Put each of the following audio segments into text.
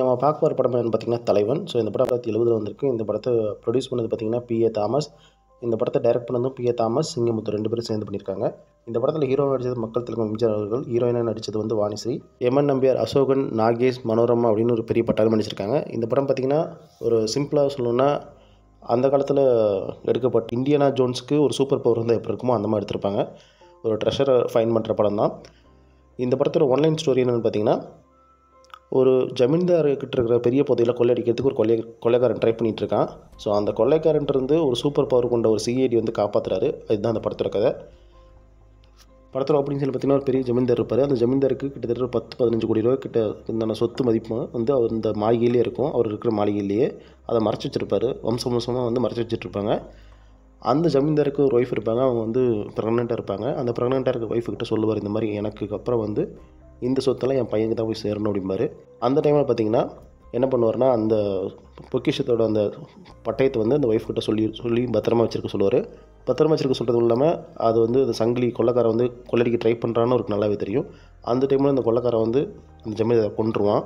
நம்ம பார்க்க போகிற படம் என்னன்னு பார்த்தீங்கன்னா தலைவன் ஸோ இந்த படம் ஆயிரத்தி எழுபதில் வந்திருக்கு இந்த படத்தை ப்ரொடியூஸ் பண்ணது பார்த்தீங்கன்னா பிஏ தாமஸ் இந்த படத்தை டைரக்ட் பண்ணதும் பிஏ தாமஸ் சிங்கமுத்து ரெண்டு பேரும் சேர்ந்து பண்ணியிருக்காங்க இந்த படத்தில் ஹீரோ நடித்தது மக்கள் திலகம் எம்ஜிஆர் அவர்கள் ஹீரோயினாக நடித்தது வந்து வாணிஸ்ரீ எம்என் நம்பியார் அசோகன் நாகேஷ் மனோரமா அப்படின்னு ஒரு பெரிய பட்டாளம் நடிச்சிருக்காங்க இந்த படம் பார்த்திங்கன்னா ஒரு சிம்பிளாக சொல்லணும்னா அந்த காலத்தில் எடுக்கப்பட்ட இந்தியானா ஜோன்ஸ்க்கு ஒரு சூப்பர் பவர் வந்து எப்படி இருக்குமோ அந்த மாதிரி எடுத்திருப்பாங்க ஒரு ட்ரெஷரை ஃபைன் பண்ணுற படம் தான் இந்த படத்தோட ஒன்லைன் ஸ்டோரி என்னென்னு பார்த்தீங்கன்னா ஒரு ஜமீன்தார் கிட்ட இருக்கிற பெரிய புதையில கொள்ளையடிக்கிறதுக்கு ஒரு கொள்ளை கொள்ளைக்காரன் ட்ரை பண்ணிட்டு இருக்கான் ஸோ அந்த கொள்ளைக்காரன்ட்டு இருந்து ஒரு சூப்பர் பவர் கொண்ட ஒரு சிஐடி வந்து காப்பாற்றுறாரு இதுதான் அந்த படத்தோட கதை படத்தோட ஓப்பனிங் சீன் பார்த்தீங்கன்னா ஒரு பெரிய ஜமீன்தார் இருப்பார் அந்த ஜமீன்தாருக்கு கிட்டத்தட்ட ஒரு பத்து பதினஞ்சு கோடி ரூபா கிட்ட இந்த சொத்து மதிப்பு வந்து அவர் இந்த மாளிகையிலே இருக்கும் அவர் இருக்கிற மாளிகையிலேயே அதை மறைச்சி வச்சிருப்பாரு வம்சம் வம்சமாக வந்து மறைச்சி வச்சுட்ருப்பாங்க அந்த ஜமீன்தாருக்கு ஒரு ஒய்ஃப் இருப்பாங்க அவங்க வந்து ப்ரெக்னெண்ட்டாக இருப்பாங்க அந்த ப்ரெக்னெண்ட்டாக இருக்க ஒய்ஃப் கிட்ட சொல்லுவார் இந்த மாதிரி எனக்கு அப்புறம் வந்து இந்த சொத்தெல்லாம் என் பையனுக்கு தான் போய் சேரணும் அப்படிம்பாரு அந்த டைமில் பார்த்தீங்கன்னா என்ன பண்ணுவார்னா அந்த பொக்கிஷத்தோட அந்த பட்டயத்தை வந்து அந்த ஒய்ஃப் கிட்ட சொல்லி சொல்லி பத்திரமா வச்சிருக்க சொல்லுவார் பத்திரமா வச்சிருக்க சொல்கிறது இல்லாமல் அது வந்து அந்த சங்கிலி கொள்ளைக்காரன் வந்து கொள்ளடிக்க ட்ரை பண்ணுறான்னு அவருக்கு நல்லாவே தெரியும் அந்த டைமில் அந்த கொள்ளைக்காரன் வந்து அந்த ஜமீன்தாரை கொண்டுருவான்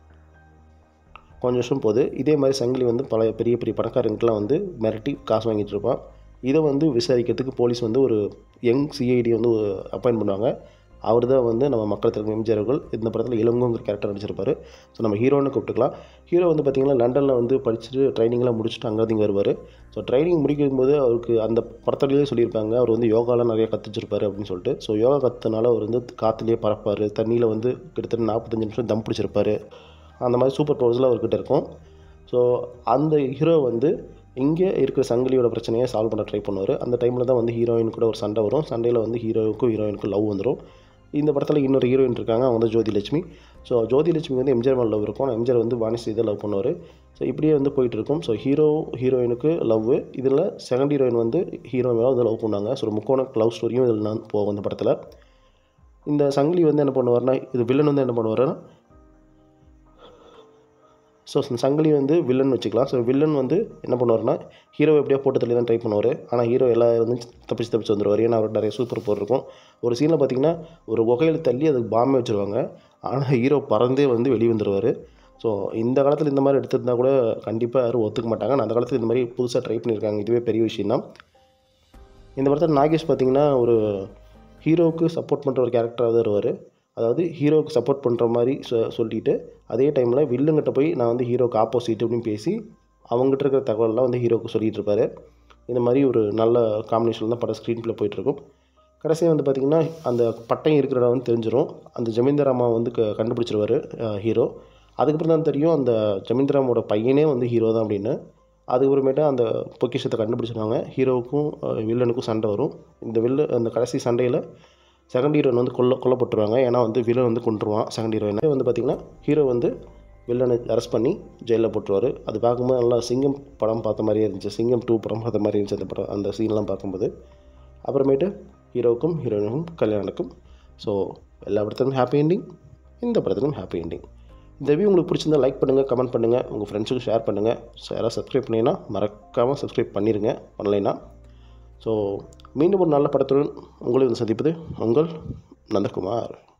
கொஞ்சம் வருஷம் போகுது இதே மாதிரி சங்கிலி வந்து பல பெரிய பெரிய பணக்காரங்களுக்குலாம் வந்து மிரட்டி காசு வாங்கிட்டு இருப்பான் இதை வந்து விசாரிக்கிறதுக்கு போலீஸ் வந்து ஒரு யங் சிஐடி வந்து அப்பாயின்ட் பண்ணுவாங்க அவர் தான் வந்து நம்ம மக்கள் திலகம் எம்ஜிஆர் அவர்கள் இந்த படத்தில் இளங்கோங்கிற கேரக்டர் நடிச்சிருப்பார் ஸோ நம்ம ஹீரோன்னு கூப்பிட்டுக்கலாம் ஹீரோ வந்து பார்த்திங்கன்னா லண்டனில் வந்து படிச்சுட்டு ட்ரைனிங்லாம் முடிச்சுட்டு அங்கே இங்கே வருவார் ஸோ ட்ரைனிங் முடிக்கும் போது அவருக்கு அந்த படத்துலேயே சொல்லியிருப்பாங்க அவர் வந்து யோகாலாம் நிறைய கற்றுச்சிருப்பாரு அப்படின்னு சொல்லிட்டு ஸோ யோகா கற்றுனால அவர் வந்து காற்றுலேயே பறப்பார் தண்ணியில் வந்து கிட்டத்தட்ட நாற்பத்தஞ்சு நிமிஷம் தம் பிடிச்சிருப்பாரு அந்த மாதிரி சூப்பர் பவர்ஸ்லாம் அவர்கிட்ட இருக்கும் ஸோ அந்த ஹீரோ வந்து இங்கே இருக்கிற சங்கிலியோட பிரச்சனையை சால்வ் பண்ண ட்ரை பண்ணுவார் அந்த டைமில் தான் வந்து ஹீரோயின் கூட ஒரு சண்டை வரும் சண்டையில் வந்து ஹீரோவுக்கும் ஹீரோயினுக்கும் லவ் வந்துடும் இந்த படத்தில் இன்னொரு ஹீரோயின் இருக்காங்க அவங்க வந்து ஜோதி லட்சுமி ஸோ ஜோதி லட்சுமி வந்து எம்ஜிஆர் மேலே லவ் இருக்கும் எம்ஜிஆர் வந்து வாணிசி இதை லவ் பண்ணுவார் ஸோ இப்படியே வந்து போயிட்டு இருக்கும் ஸோ ஹீரோ ஹீரோயினுக்கு லவ் இதில் செகண்ட் ஹீரோயின் வந்து ஹீரோ மேலே வந்து லவ் பண்ணாங்க ஸோ ஒரு முக்கோண லவ் ஸ்டோரியும் இதில் நான் போகும் இந்த படத்தில் இந்த சங்கிலி வந்து என்ன பண்ணுவார்னா இது வில்லன் வந்து என்ன பண்ணுவார்னா ஸோ சங்கிலி வந்து வில்லன் வச்சுக்கலாம் ஸோ வில்லன் வந்து என்ன பண்ணுவார்னா ஹீரோ எப்படியோ போட்டு தள்ளி தான் ட்ரை பண்ணுவார் ஆனால் ஹீரோ எல்லா வந்து தப்பிச்சு தப்பிச்சு வந்துடுவார் ஏன்னா அவர் நிறைய சூப்பர் பவர் இருக்கும் ஒரு சீனில் பார்த்தீங்கன்னா ஒரு குகையில் தள்ளி அதுக்கு பாம்பே வச்சுருவாங்க ஆனால் ஹீரோ பறந்தே வந்து வெளியே வந்துடுவார் ஸோ இந்த காலத்தில் இந்த மாதிரி எடுத்திருந்தா கூட கண்டிப்பாக யாரும் ஒத்துக்க மாட்டாங்க ஆனால் அந்த காலத்தில் இந்த மாதிரி புதுசாக ட்ரை பண்ணியிருக்காங்க இதுவே பெரிய விஷயம் தான் இந்த படத்தில் நாகேஷ் பார்த்தீங்கன்னா ஒரு ஹீரோவுக்கு சப்போர்ட் பண்ணுற ஒரு கேரக்டராக தான் வருவார் அதாவது ஹீரோவுக்கு சப்போர்ட் பண்ணுற மாதிரி சொ சொல்லிட்டு அதே டைமில் வில்லுங்கிட்ட போய் நான் வந்து ஹீரோக்கு ஆப்போசிட் அப்படின்னு பேசி அவங்ககிட்ட இருக்கிற தகவலெலாம் வந்து ஹீரோவுக்கு சொல்லிகிட்டு இருப்பார் இந்த மாதிரி ஒரு நல்ல காம்பினேஷன் தான் படம் ஸ்க்ரீன் ப்ளே போயிட்டுருக்கும் கடைசியாக வந்து பார்த்திங்கன்னா அந்த பட்டம் இருக்கிற இடம் வந்து தெரிஞ்சிடும் அந்த ஜமீன்தார் அம்மா வந்து க கண்டுபிடிச்சிருவார் ஹீரோ அதுக்கப்புறம் தான் தெரியும் அந்த ஜமீன்தார் அம்மாவோட பையனே வந்து ஹீரோ தான் அப்படின்னு அதுக்கப்புறமேட்டு அந்த பொக்கிஷத்தை கண்டுபிடிச்சிருவாங்க ஹீரோவுக்கும் வில்லனுக்கும் சண்டை வரும் இந்த வில்ல அந்த கடைசி சண்டையில் செகண்ட் ஹீரோயின் வந்து கொல்ல கொல்லப்பட்டுருவாங்க ஏன்னா வந்து வில்லன் வந்து கொண்டுருவான் செகண்ட் ஹீரோயினை வந்து பார்த்திங்கன்னா ஹீரோ வந்து வில்லனை அரெஸ்ட் பண்ணி ஜெயிலில் போட்டுருவார் அது பார்க்கும்போது நல்லா சிங்கம் படம் பார்த்த மாதிரியே இருந்துச்சு சிங்கம் டூ படம் பார்த்த மாதிரி இருந்துச்சு அந்த படம் அந்த சீன்லாம் பார்க்கும்போது அப்புறமேட்டு ஹீரோவுக்கும் ஹீரோயினுக்கும் கல்யாணம் நடக்கும் ஸோ எல்லா படத்துக்கும் ஹாப்பி எண்டிங் இந்த படத்துக்கும் ஹாப்பி எண்டிங் இந்த வீடியோ உங்களுக்கு பிடிச்சிருந்தா லைக் பண்ணுங்கள் கமெண்ட் பண்ணுங்கள் உங்கள் ஃப்ரெண்ட்ஸுக்கு ஷேர் பண்ணுங்கள் ஸோ யாராவது சப்ஸ்கிரைப் பண்ணிங்கன்னா மறக்காமல் சப்ஸ்கிரைப் பண்ணிடுங்க பண்ணலைன்னா ஸோ மீண்டும் ஒரு நல்ல படத்துடன் உங்களை வந்து சந்திப்பது உங்கள் நந்தகுமார்